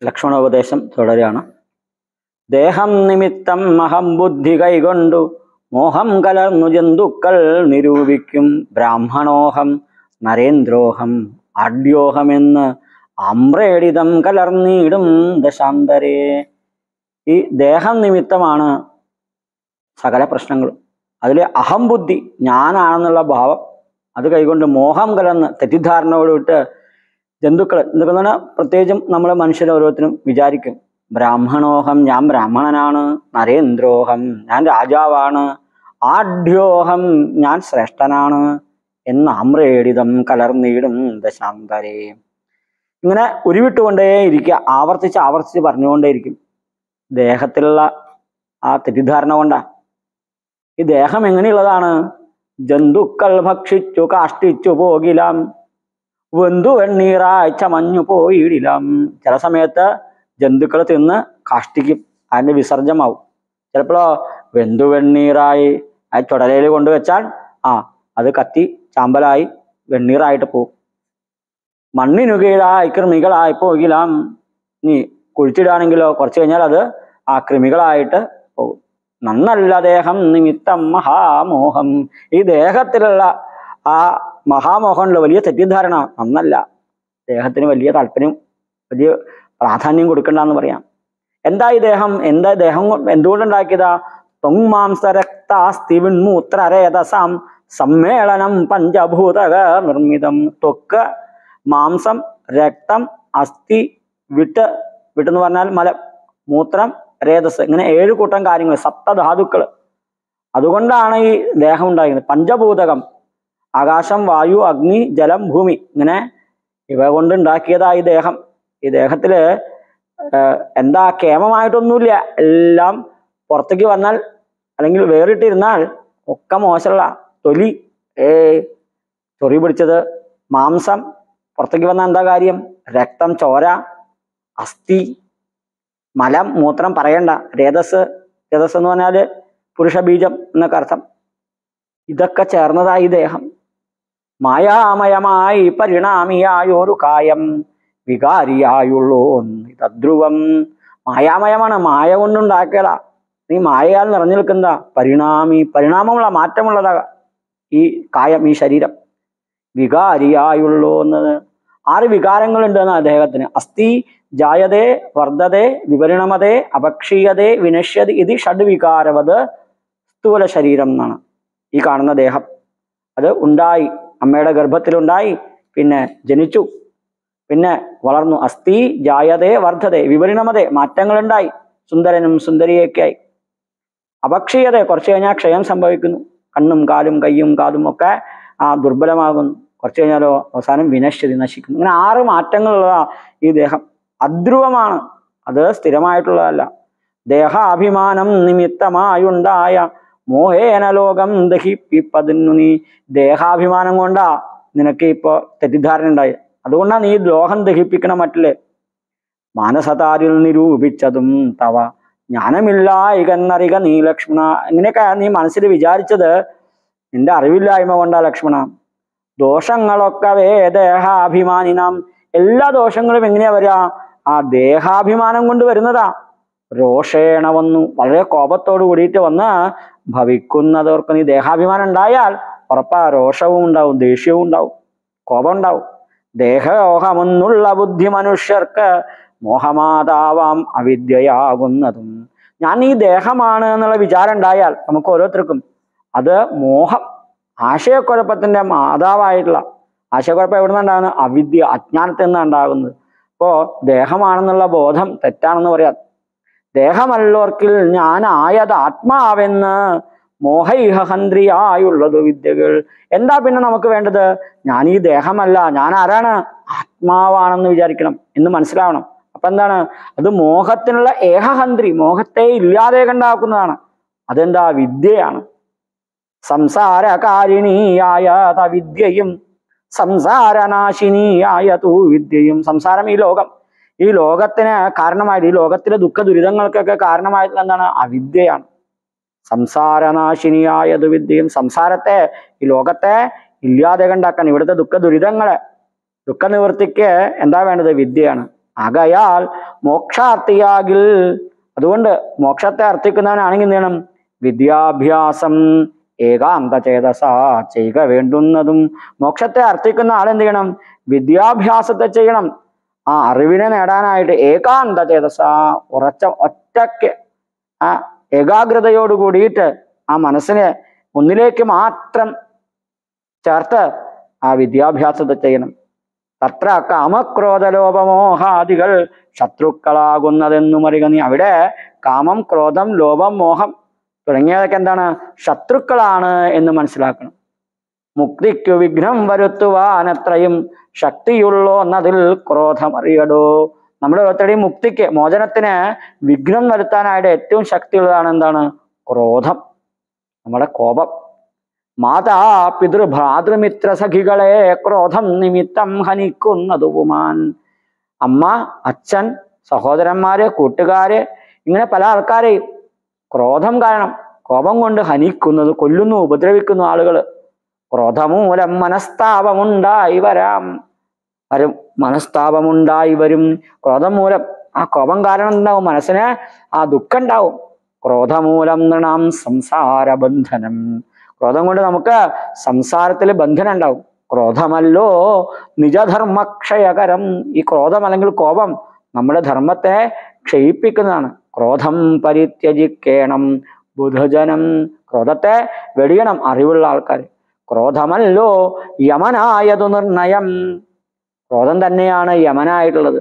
ലക്ഷ്മണോപദേശം തുടരുകയാണ് ദേഹം നിമിത്തം അഹം ബുദ്ധി കൈകൊണ്ടു മോഹം കലർന്നു ജന്തുക്കൾ നിരൂപിക്കും ബ്രാഹ്മണോഹം നരേന്ദ്രോഹം ആഢ്യോഹമെന്ന് അമ്രേടിതം കലർന്നിടും ദശാന്തരേ ഈ ദേഹം നിമിത്തമാണ് സകല പ്രശ്നങ്ങളും അതിൽ അഹം ബുദ്ധി ഞാനാണെന്നുള്ള ഭാവം അത് കൈകൊണ്ട് മോഹം കലർന്ന് തെറ്റിദ്ധാരണയോട് ജന്തുക്കൾ എന്തൊക്കെ പറഞ്ഞാൽ പ്രത്യേകിച്ചും നമ്മൾ മനുഷ്യർ ഓരോരുത്തരും വിചാരിക്കും ബ്രാഹ്മണോഹം ഞാൻ ബ്രാഹ്മണനാണ് നരേന്ദ്രോഹം ഞാൻ രാജാവാണ് ആഢ്യോഹം ഞാൻ ശ്രേഷ്ഠനാണ് എന്ന് ആമ്രേടിതം കലർന്നിടും ദശാന്തരേ ഇങ്ങനെ ഉരുവിട്ടുകൊണ്ടേ ഇരിക്കുക ആവർത്തിച്ച് ആവർത്തിച്ച് പറഞ്ഞുകൊണ്ടേയിരിക്കും ദേഹത്തിലുള്ള ആ തെറ്റിദ്ധാരണ കൊണ്ടാ ഈ ദേഹം എങ്ങനെയുള്ളതാണ് ജന്തുക്കൾ ഭക്ഷിച്ചു കാഷ്ടിച്ചു പോകിലാം വെന്തു വെണ്ണീറായി ചമഞ്ഞു പോയിടിലാം ചില സമയത്ത് ജന്തുക്കൾ തിന്ന് കാഷ്ടിക്കും അതിന്റെ വിസർജമാവും ചിലപ്പോഴോ വെന്തു വെണ്ണീറായി ആ ചുടലയിൽ കൊണ്ടുവച്ചാൽ ആ അത് കത്തി ചാമ്പലായി വെണ്ണീറായിട്ട് പോവും മണ്ണിനു കീഴായി കൃമികളായി പോകിലാം നീ കുഴിച്ചിടുകയാണെങ്കിലോ കുറച്ച് കഴിഞ്ഞാൽ അത് ആ കൃമികളായിട്ട് പോകും നന്നല്ല ദേഹം നിമിത്തം മഹാമോഹം ഈ ദേഹത്തിലുള്ള ആ മഹാമോഹമുള്ള വലിയ തെറ്റിദ്ധാരണ നന്നല്ല ദേഹത്തിന് വലിയ താല്പര്യം വലിയ പ്രാധാന്യം കൊടുക്കണ്ടെന്ന് പറയാം എന്താ ഈ ദേഹം എന്താ ദേഹം കൊണ്ട് എന്തുകൊണ്ടുണ്ടാക്കിയതാ തൊങ്മാംസ രക്താസ്തി വിൺമൂത്രരേതസാം സമ്മേളനം പഞ്ചഭൂതക നിർമ്മിതം ത്വക്ക് മാംസം രക്തം അസ്ഥി വിട്ട് വിട്ടെന്ന് പറഞ്ഞാൽ മലം മൂത്രം രേതസ് ഇങ്ങനെ ഏഴ് കൂട്ടം കാര്യങ്ങൾ സപ്തധാതുക്കൾ അതുകൊണ്ടാണ് ഈ ദേഹം ഉണ്ടായിരുന്നത് പഞ്ചഭൂതകം ആകാശം വായു അഗ്നി ജലം ഭൂമി ഇങ്ങനെ ഇവ കൊണ്ട് ഉണ്ടാക്കിയതാ ഈ ദേഹം ഈ ദേഹത്തില് ഏർ എന്താ കേമമായിട്ടൊന്നുമില്ല എല്ലാം പുറത്തേക്ക് വന്നാൽ അല്ലെങ്കിൽ വേറിട്ടിരുന്നാൽ ഒക്കെ മോശമുള്ള തൊലി ഏ ചൊറി പിടിച്ചത് മാംസം പുറത്തേക്ക് വന്നാൽ എന്താ കാര്യം രക്തം ചോര അസ്ഥി മലം മൂത്രം പറയണ്ട രേതസ് രേതസ് എന്ന് പറഞ്ഞാല് പുരുഷബീജം എന്നൊക്കെ അർത്ഥം ഇതൊക്കെ ചേർന്നതായി ദേഹം മായാമയമായി പരിണാമിയായൊരു കായം വികാരിയായുള്ളൂ തദ്രുവം മായാമയമാണ് മായ കൊണ്ടുണ്ടാക്കിയതാ നീ മായയാൽ നിറഞ്ഞു നിൽക്കുന്ന പരിണാമി പരിണാമമുള്ള മാറ്റമുള്ളതാ ഈ കായം ഈ ശരീരം വികാരിയായുള്ളൂ എന്നത് ആറ് വികാരങ്ങളുണ്ട് എന്ന് അദ്ദേഹത്തിന് അസ്ഥി ജായതേ വർദ്ധതേ വിപരിണമതേ അപക്ഷീയതേ വിനശ്യതി ഇത് ഷഡ്വികാരവത് സ്ഥൂല ശരീരം എന്നാണ് ഈ കാണുന്ന ദേഹം അത് ഉണ്ടായി അമ്മയുടെ ഗർഭത്തിലുണ്ടായി പിന്നെ ജനിച്ചു പിന്നെ വളർന്നു അസ്ഥി ജായതേ വർദ്ധതേ വിപരിണമതേ മാറ്റങ്ങളുണ്ടായി സുന്ദരനും സുന്ദരിയൊക്കെയായി അപക്ഷീയത കുറച്ച് കഴിഞ്ഞാൽ ക്ഷയം സംഭവിക്കുന്നു കണ്ണും കാലും കയ്യും കാതും ഒക്കെ ആ ദുർബലമാകുന്നു കുറച്ച് കഴിഞ്ഞാലോ അവസാനം വിനശ്യതി നശിക്കുന്നു ഇങ്ങനെ ആറ് മാറ്റങ്ങളുള്ള ഈ ദേഹം അധ്രുവമാണ് അത് സ്ഥിരമായിട്ടുള്ളതല്ല ദേഹാഭിമാനം നിമിത്തമായുണ്ടായ മോഹേന ലോകം ദഹിപ്പിപ്പതിന്നു നീ ദേഹാഭിമാനം കൊണ്ടാ നിനക്ക് ഇപ്പൊ തെറ്റിദ്ധാരണ ഉണ്ടായി അതുകൊണ്ടാണ് നീ ലോകം ദഹിപ്പിക്കണം മറ്റില് മാനസതാരിൽ നിരൂപിച്ചതും തവ ജ്ഞാനമില്ലായികന്നറിക നീ ലക്ഷ്മണ ഇങ്ങനെയൊക്കെ നീ മനസ്സിൽ വിചാരിച്ചത് നിന്റെ അറിവില്ലായ്മ കൊണ്ടാ ലക്ഷ്മണ ദോഷങ്ങളൊക്കെ വേ ദേഹാഭിമാനിനാം എല്ലാ ദോഷങ്ങളും എങ്ങനെയാ വരിക ആ ദേഹാഭിമാനം കൊണ്ട് വരുന്നതാ രോഷേണ വന്നു വളരെ കോപത്തോട് കൂടിയിട്ട് വന്ന് ഭവിക്കുന്നതവർക്ക് നീ ദേഹാഭിമാനം ഉണ്ടായാൽ ഉറപ്പാ രോഷവും ഉണ്ടാവും ദേഷ്യവും ഉണ്ടാവും കോപം ഉണ്ടാവും ദേഹോഹമെന്നുള്ള ബുദ്ധി മനുഷ്യർക്ക് മോഹമാതാവാം അവിദ്യയാകുന്നതും ഞാൻ ഈ ദേഹമാണ് എന്നുള്ള വിചാരം ഉണ്ടായാൽ നമുക്ക് ഓരോരുത്തർക്കും അത് മോഹം ആശയക്കുഴപ്പത്തിന്റെ മാതാവായിട്ടുള്ള ആശയക്കുഴപ്പം എവിടെ നിന്നുണ്ടാകുന്നത് അവിദ്യ അജ്ഞാനത്തിൽ നിന്നാണ് ഉണ്ടാകുന്നത് അപ്പോ ദേഹമാണെന്നുള്ള ബോധം തെറ്റാണെന്ന് പറയാം ദേഹമല്ലോർക്കിൽ ഞാൻ ആയത് ആത്മാവെന്ന് മോഹൈഹന്ത്രിയായുള്ളത് വിദ്യകൾ എന്താ പിന്നെ നമുക്ക് വേണ്ടത് ഞാൻ ഈ ദേഹമല്ല ഞാൻ ആരാണ് ആത്മാവാണെന്ന് വിചാരിക്കണം എന്ന് മനസ്സിലാവണം അപ്പൊ എന്താണ് അത് മോഹത്തിനുള്ള ഏഹഹന്ത്രി മോഹത്തെ ഇല്ലാതെ കണ്ടാക്കുന്നതാണ് അതെന്താ വിദ്യയാണ് സംസാരകാരിണിയായ വിദ്യയും സംസാരനാശിനിയായ തൂ വിദ്യയും സംസാരം ഈ ലോകം ഈ ലോകത്തിന് കാരണമായിട്ട് ഈ ലോകത്തിലെ ദുഃഖ ദുരിതങ്ങൾക്കൊക്കെ കാരണമായിട്ടുള്ള എന്താണ് അവിദ്യയാണ് സംസാരനാശിനിയായത് വിദ്യയും സംസാരത്തെ ഈ ലോകത്തെ ഇല്ലാതെ കണ്ടാക്കാൻ ഇവിടുത്തെ ദുഃഖ ദുരിതങ്ങളെ ദുഃഖ നിവൃത്തിക്ക് എന്താ വേണ്ടത് വിദ്യയാണ് ആകയാൽ മോക്ഷാർത്ഥിയാകിൽ അതുകൊണ്ട് മോക്ഷത്തെ അർത്ഥിക്കുന്നവനാണെങ്കിൽ എന്ത് ചെയ്യണം വിദ്യാഭ്യാസം ഏകാന്ത ചേതസ ചെയ്യുക വേണ്ടുന്നതും മോക്ഷത്തെ അർത്ഥിക്കുന്ന ആളെന്ത് ചെയ്യണം വിദ്യാഭ്യാസത്തെ ചെയ്യണം ആ അറിവിനെ നേടാനായിട്ട് ഏകാന്ത ചേതസ ഉറച്ച ഒറ്റയ്ക്ക് ആ ഏകാഗ്രതയോട് കൂടിയിട്ട് ആ മനസ്സിനെ ഒന്നിലേക്ക് മാത്രം ചേർത്ത് ആ വിദ്യാഭ്യാസത്തെ ചെയ്യണം തത്ര കാമക്രോധലോപമോഹാദികൾ ശത്രുക്കളാകുന്നതെന്നും അറിയുക നീ അവിടെ കാമം ക്രോധം ലോപം മോഹം തുടങ്ങിയതൊക്കെ എന്താണ് ശത്രുക്കളാണ് എന്ന് മനസ്സിലാക്കണം മുക്തിക്കു വിഘ്നം വരുത്തുവാനത്രയും ശക്തിയുള്ളോ എന്നതിൽ ക്രോധമറിയടോ നമ്മുടെ ഓരോരുത്തരുടെയും മുക്തിക്ക് മോചനത്തിന് വിഘ്നം വരുത്താനായിട്ട് ഏറ്റവും ശക്തിയുള്ളതാണ് എന്താണ് ക്രോധം നമ്മുടെ കോപം മാതാ പിതൃ ഭ്രാതൃമിത്ര സഖികളെ ക്രോധം നിമിത്തം ഹനിക്കുന്നതുമാൻ അമ്മ അച്ഛൻ സഹോദരന്മാര് കൂട്ടുകാര് ഇങ്ങനെ പല ആൾക്കാരെയും ക്രോധം കാരണം കോപം കൊണ്ട് ഹനിക്കുന്നത് കൊല്ലുന്നു ഉപദ്രവിക്കുന്നു ആളുകൾ ക്രോധമൂലം മനസ്താപമുണ്ടായി വരാം വരും മനസ്താപമുണ്ടായി വരും ക്രോധം മൂലം ആ കോപം കാരണം ഉണ്ടാവും മനസ്സിന് ആ ദുഃഖം ഉണ്ടാവും ക്രോധമൂലം നൃണാം സംസാര ബന്ധനം ക്രോധം കൊണ്ട് നമുക്ക് സംസാരത്തിൽ ബന്ധനം ഉണ്ടാവും ക്രോധമല്ലോ നിജധർമ്മക്ഷയകരം ഈ ക്രോധം അല്ലെങ്കിൽ കോപം നമ്മുടെ ധർമ്മത്തെ ക്ഷയിപ്പിക്കുന്നതാണ് ക്രോധം പരിത്യജിക്കേണം ബുധജനം ക്രോധത്തെ വെടിയണം അറിവുള്ള ആൾക്കാർ ക്രോധമല്ലോ യമനായതു നിർണയം ക്രോധം തന്നെയാണ് യമനായിട്ടുള്ളത്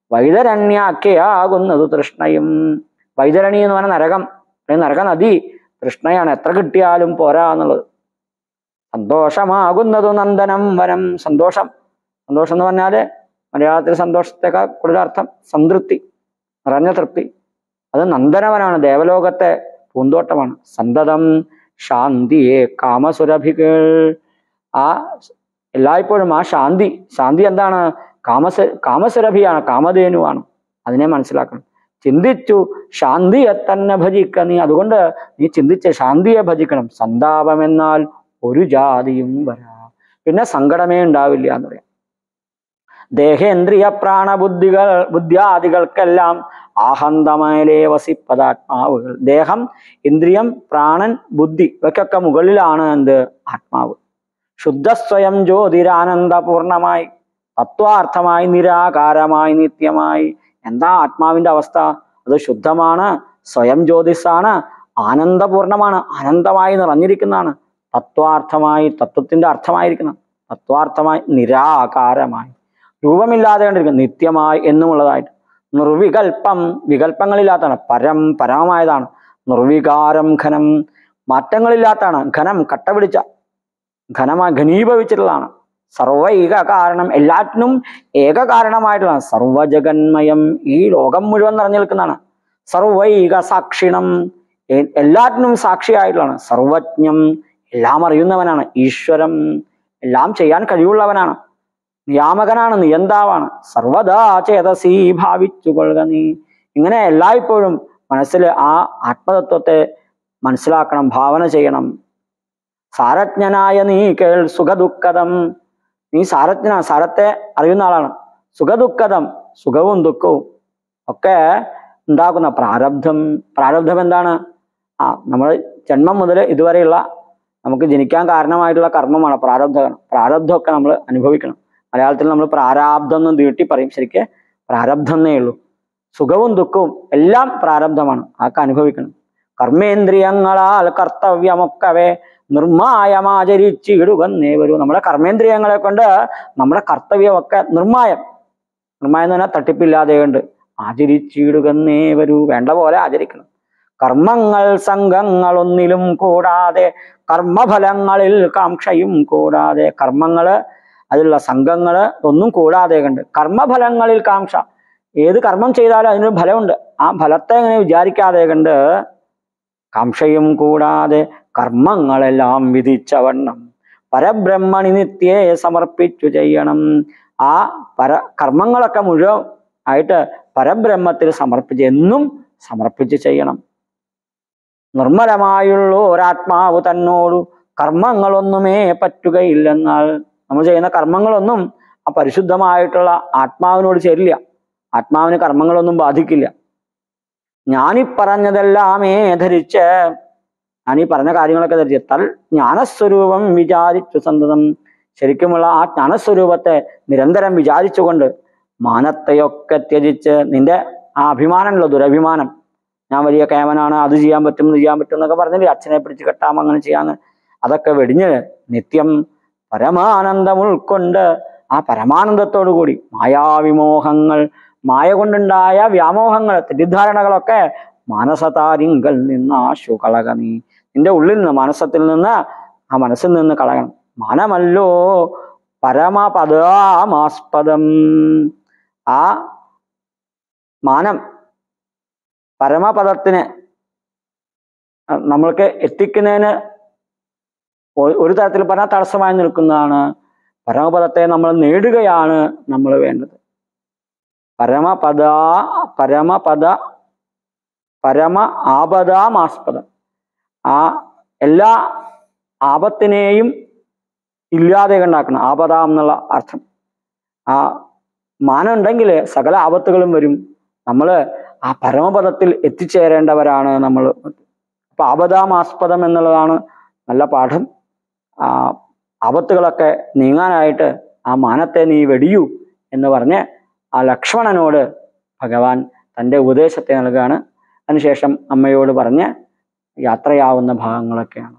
വൈതരണ്യാഖ്യയാകുന്നത് തൃഷ്ണയും വൈതരണി എന്ന് പറഞ്ഞ നരകം അല്ലെങ്കിൽ നരക നദി തൃഷ്ണയാണ് എത്ര കിട്ടിയാലും പോരാ എന്നുള്ളത് സന്തോഷമാകുന്നതു നന്ദനം വനം സന്തോഷം സന്തോഷം എന്ന് പറഞ്ഞാല് മലയാളത്തിൽ സന്തോഷത്തെക്കാൾ കൂടുതൽ അർത്ഥം സംതൃപ്തി നിറഞ്ഞ തൃപ്തി അത് നന്ദനവനാണ് ദേവലോകത്തെ പൂന്തോട്ടമാണ് സന്തതം ശാന്തിയെ കാമസുരഭികൾ ആ എല്ലായ്പ്പോഴും ആ ശാന്തി ശാന്തി എന്താണ് കാമസ കാമസുരഭിയാണ് കാമധേനുവാണ് അതിനെ മനസ്സിലാക്കണം ചിന്തിച്ചു ശാന്തിയെ തന്നെ ഭജിക്ക നീ അതുകൊണ്ട് നീ ചിന്തിച്ച് ശാന്തിയെ ഭജിക്കണം സന്താപം എന്നാൽ ഒരു ജാതിയും വരാ പിന്നെ സങ്കടമേ ഉണ്ടാവില്ല എന്ന് പറയാം ദേഹേന്ദ്രിയ പ്രാണബുദ്ധികൾ ബുദ്ധ്യാദികൾക്കെല്ലാം ആഹന്തമേലേ വസിപ്പതാത്മാവുകൾ ദേഹം ഇന്ദ്രിയം പ്രാണൻ ബുദ്ധി ഇവയ്ക്കൊക്കെ മുകളിലാണ് എന്ത് ആത്മാവ് ശുദ്ധസ്വയം ജ്യോതിരാനന്ദപൂർണമായി തത്വാർത്ഥമായി നിരാകാരമായി നിത്യമായി എന്താ ആത്മാവിന്റെ അവസ്ഥ അത് ശുദ്ധമാണ് സ്വയം ജ്യോതിസാണ് ആനന്ദപൂർണമാണ് ആനന്ദമായി നിറഞ്ഞിരിക്കുന്നതാണ് തത്വാർത്ഥമായി തത്വത്തിന്റെ അർത്ഥമായിരിക്കണം തത്വാർത്ഥമായി നിരാകാരമായി രൂപമില്ലാതെ കണ്ടിരിക്കുന്നു നിത്യമായി എന്നുമുള്ളതായിട്ട് നിർവികൽപ്പം വികല്പങ്ങളില്ലാത്തതാണ് പരം പരമമായതാണ് നിർവികാരം ഘനം മാറ്റങ്ങളില്ലാത്തതാണ് ഘനം കട്ട പിടിച്ച ഘനമായി ഘനീഭവിച്ചിട്ടുള്ളതാണ് സർവൈക കാരണം എല്ലാറ്റിനും ഏക കാരണമായിട്ടുള്ളതാണ് സർവജഗന്മയം ഈ ലോകം മുഴുവൻ നിറഞ്ഞു നിൽക്കുന്നതാണ് സർവൈക സാക്ഷിണം എ- എല്ലാറ്റിനും സാക്ഷിയായിട്ടുള്ളതാണ് സർവജ്ഞം എല്ലാം അറിയുന്നവനാണ് ഈശ്വരം എല്ലാം ചെയ്യാൻ കഴിവുള്ളവനാണ് നിയാമകനാണ് നിയന്താവാണ് സർവദാ ചേതസീ ഭാവിച്ചു കൊള്ളുക നീ ഇങ്ങനെ എല്ലായ്പ്പോഴും മനസ്സിൽ ആ ആത്മതത്വത്തെ മനസ്സിലാക്കണം ഭാവന ചെയ്യണം സാരജ്ഞനായ നീ കേൾ സുഖദുഃഖതം നീ സാരജ്ഞന സാരത്തെ അറിയുന്ന ആളാണ് സുഖദുഃഖതം സുഖവും ദുഃഖവും ഒക്കെ ഉണ്ടാക്കുന്ന പ്രാരബ്ധം പ്രാരബ്ധം എന്താണ് ആ നമ്മൾ ജന്മം മുതൽ ഇതുവരെയുള്ള നമുക്ക് ജനിക്കാൻ കാരണമായിട്ടുള്ള കർമ്മമാണ് പ്രാരബ്ധം പ്രാരബ്ധമൊക്കെ നമ്മൾ അനുഭവിക്കണം മലയാളത്തിൽ നമ്മൾ പ്രാരാബ്ധം എന്ന് നീട്ടി പറയും ശരിക്ക് പ്രാരബ്ധം എന്നേ ഉള്ളൂ സുഖവും ദുഃഖവും എല്ലാം പ്രാരബ്ധമാണ് ആക്കെ അനുഭവിക്കണം കർമ്മേന്ദ്രിയങ്ങളാൽ കർത്തവ്യമൊക്കവേ നിർമായമാചരിച്ചിടുകന്നേ വരൂ നമ്മുടെ കർമ്മേന്ദ്രിയങ്ങളെ കൊണ്ട് നമ്മുടെ കർത്തവ്യമൊക്കെ നിർമായം നിർമായം എന്ന് പറഞ്ഞാൽ തട്ടിപ്പില്ലാതെ കൊണ്ട് ആചരിച്ചിടുകന്നേ വരൂ വേണ്ട പോലെ ആചരിക്കണം കർമ്മങ്ങൾ സംഘങ്ങൾ ഒന്നിലും കൂടാതെ കർമ്മഫലങ്ങളിൽ കാംക്ഷയും കൂടാതെ കർമ്മങ്ങള് അതിലുള്ള സംഘങ്ങള് ഒന്നും കൂടാതെ കണ്ട് കർമ്മഫലങ്ങളിൽ കാംക്ഷ ഏത് കർമ്മം ചെയ്താലും അതിനൊരു ഫലമുണ്ട് ആ ഫലത്തെ ഇങ്ങനെ വിചാരിക്കാതെ കണ്ട് കാംക്ഷയും കൂടാതെ കർമ്മങ്ങളെല്ലാം വിധിച്ചവണ്ണം പരബ്രഹ്മണി നിത്യേ സമർപ്പിച്ചു ചെയ്യണം ആ പര കർമ്മങ്ങളൊക്കെ മുഴുവൻ ആയിട്ട് പരബ്രഹ്മത്തിൽ സമർപ്പിച്ച് എന്നും സമർപ്പിച്ച് ചെയ്യണം നിർമ്മലമായുള്ള ഒരാത്മാവ് തന്നോടു കർമ്മങ്ങളൊന്നുമേ പറ്റുകയില്ലെന്നാൽ നമ്മൾ ചെയ്യുന്ന കർമ്മങ്ങളൊന്നും ആ പരിശുദ്ധമായിട്ടുള്ള ആത്മാവിനോട് ചേരില്ല ആത്മാവിന് കർമ്മങ്ങളൊന്നും ബാധിക്കില്ല ഞാനീ പറഞ്ഞതെല്ലാമേ ധരിച്ച് ഞാനീ പറഞ്ഞ കാര്യങ്ങളൊക്കെ ധരിച്ച് തൽ ജ്ഞാനസ്വരൂപം വിചാരിച്ചു സന്തതം ശരിക്കുമുള്ള ആ ജ്ഞാനസ്വരൂപത്തെ നിരന്തരം വിചാരിച്ചുകൊണ്ട് മാനത്തെയൊക്കെ ത്യജിച്ച് നിന്റെ ആ അഭിമാനമുള്ള ദുരഭിമാനം ഞാൻ വലിയ കേമനാണ് അത് ചെയ്യാൻ പറ്റും ഇത് ചെയ്യാൻ പറ്റും എന്നൊക്കെ പറഞ്ഞില്ലേ അച്ഛനെ പിടിച്ച് കെട്ടാം അങ്ങനെ ചെയ്യാന്ന് അതൊക്കെ വെടിഞ്ഞ് നിത്യം പരമാനന്ദം ഉൾക്കൊണ്ട് ആ പരമാനന്ദത്തോടു കൂടി മായാവിമോഹങ്ങൾ മായ കൊണ്ടുണ്ടായ വ്യാമോഹങ്ങൾ തെറ്റിദ്ധാരണകളൊക്കെ മാനസതാരിങ്കൽ നിന്ന് ആശു കളക നീ നിന്റെ ഉള്ളിൽ നിന്ന് മാനസത്തിൽ നിന്ന് ആ മനസ്സിൽ നിന്ന് കളയണം മാനമല്ലോ പരമപദാമാസ്പദം ആ മാനം പരമപദത്തിന് അഹ് നമ്മൾക്ക് എത്തിക്കുന്നതിന് ഒ- ഒരു തരത്തിൽ പറഞ്ഞാൽ തടസ്സമായി നിൽക്കുന്നതാണ് പരമപദത്തെ നമ്മൾ നേടുകയാണ് നമ്മൾ വേണ്ടത് പരമപദ പരമപദ പരമ ആപദാമാസ്പദം ആ എല്ലാ ആപത്തിനെയും ഇല്ലാതെ ഉണ്ടാക്കണം ആപദാം എന്നുള്ള അർത്ഥം ആ മാനം ഉണ്ടെങ്കിൽ സകല ആപത്തുകളും വരും നമ്മൾ ആ പരമപദത്തിൽ എത്തിച്ചേരേണ്ടവരാണ് നമ്മൾ അപ്പൊ ആപദാമാസ്പദം എന്നുള്ളതാണ് നല്ല പാഠം ആ ആപത്തുകളൊക്കെ നീങ്ങാനായിട്ട് ആ മാനത്തെ നീ വെടിയൂ എന്ന് പറഞ്ഞ് ആ ലക്ഷ്മണനോട് ഭഗവാൻ തൻ്റെ ഉപദേശത്തെ നൽകുകയാണ് അതിനുശേഷം അമ്മയോട് പറഞ്ഞ് യാത്രയാവുന്ന ഭാഗങ്ങളൊക്കെയാണ്